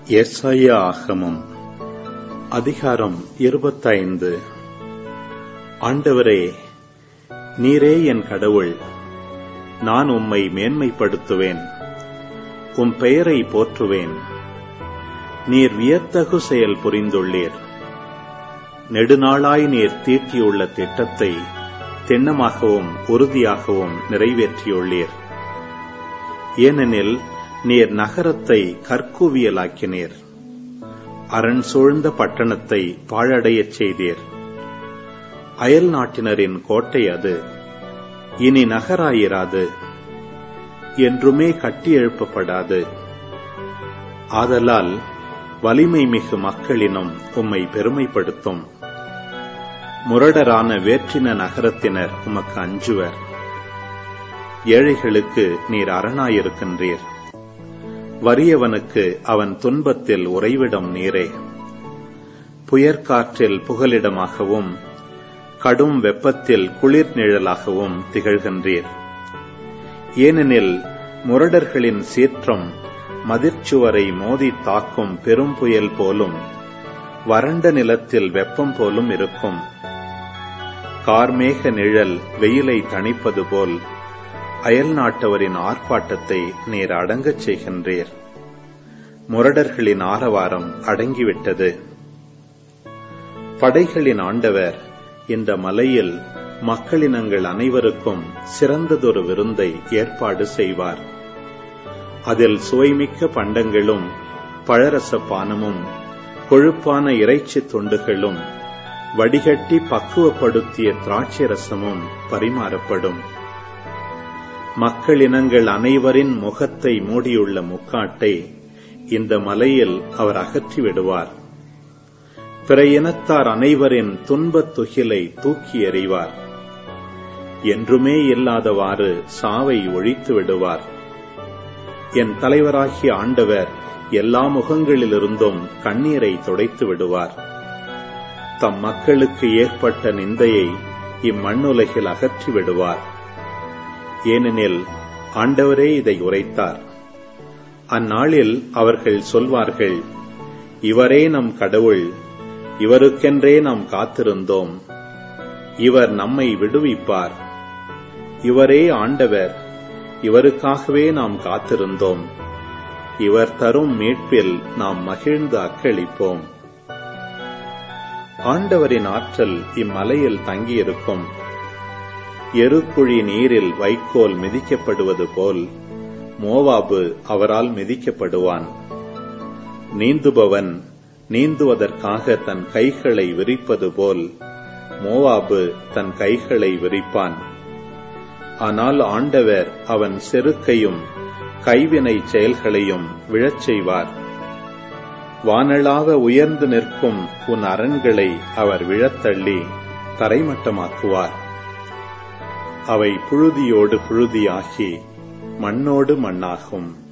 எஸ்ஐயா ஆகமம் அதிகாரம் இருபத்தைந்து ஆண்டவரே நீரே என் கடவுள் நான் உம்மை மேன்மைப்படுத்துவேன் உம் பெயரை போற்றுவேன் நீர் வியத்தகு செயல் புரிந்துள்ளீர் நெடுநாளாய் நீர் தீட்டியுள்ள திட்டத்தை திண்ணமாகவும் உறுதியாகவும் நிறைவேற்றியுள்ளீர் ஏனெனில் நீர் நகரத்தை கற்குவியலாக்கினீர் அரண் சூழ்ந்த பட்டணத்தை பாழடையச் செய்தீர் அயல் நாட்டினரின் கோட்டை அது இனி நகராயிராது என்றுமே கட்டி எழுப்பப்படாது ஆதலால் வலிமை மிகு மக்களினும் உம்மை பெருமைப்படுத்தும் முரடரான வேற்றின நகரத்தினர் உமக்கு அஞ்சுவர் ஏழைகளுக்கு நீர் அரணாயிருக்கின்றீர் வறியவனுக்கு அவன் துன்பத்தில் உறைவிடம் நீரே புயற்காற்றில் புகலிடமாகவும் கடும் வெப்பத்தில் குளிர் நிழலாகவும் திகழ்கின்றீர் ஏனெனில் முரடர்களின் சீற்றம் மதிர்ச்சுவரை மோதி தாக்கும் பெரும் புயல் போலும் வறண்ட நிலத்தில் வெப்பம் போலும் இருக்கும் கார்மேக நிழல் வெயிலை தணிப்பது போல் அயல் நாட்டவரின் ஆர்ப்பாட்டத்தை நீர் அடங்கச் செய்கின்றீர் முரடர்களின் ஆரவாரம் அடங்கிவிட்டது படைகளின் ஆண்டவர் இந்த மலையில் மக்களினங்கள் அனைவருக்கும் சிறந்ததொரு விருந்தை ஏற்பாடு செய்வார் அதில் சுவைமிக்க பண்டங்களும் பழரச பானமும் கொழுப்பான இறைச்சி துண்டுகளும் வடிகட்டி பக்குவப்படுத்திய திராட்சை ரசமும் பரிமாறப்படும் மக்களினங்கள் அனைவரின் முகத்தை மூடியுள்ள முக்காட்டை இந்த மலையில் அவர் அகற்றி விடுவார் பிற இனத்தார் அனைவரின் துன்பத் துகிலை தூக்கி எறிவார் என்றுமே இல்லாதவாறு சாவை ஒழித்து விடுவார் என் தலைவராகிய ஆண்டவர் எல்லா முகங்களிலிருந்தும் கண்ணீரை துடைத்து விடுவார் தம் மக்களுக்கு ஏற்பட்ட நிந்தையை இம்மண்ணுலகில் அகற்றி விடுவார் ஏனெனில் ஆண்டவரே இதை உரைத்தார் அந்நாளில் அவர்கள் சொல்வார்கள் இவரே நம் கடவுள் இவருக்கென்றே நாம் காத்திருந்தோம் இவர் நம்மை விடுவிப்பார் இவரே ஆண்டவர் இவருக்காகவே நாம் காத்திருந்தோம் இவர் தரும் மீட்பில் நாம் மகிழ்ந்து அக்களிப்போம் ஆண்டவரின் ஆற்றல் இம்மலையில் தங்கியிருக்கும் எருக்குழி நீரில் வைக்கோல் மிதிக்கப்படுவது போல் மோவாபு அவரால் மிதிக்கப்படுவான் நீந்துபவன் நீந்துவதற்காக தன் கைகளை விரிப்பது போல் மோவாபு தன் கைகளை விரிப்பான் ஆனால் ஆண்டவர் அவன் செருக்கையும் கைவினை செயல்களையும் விழச் செய்வார் வானளாக உயர்ந்து நிற்கும் உன் அரண்களை அவர் விழத்தள்ளி தரைமட்டமாக்குவார் அவை புழுதியோடு புழுதியாகி மண்ணோடு மண்ணாகும்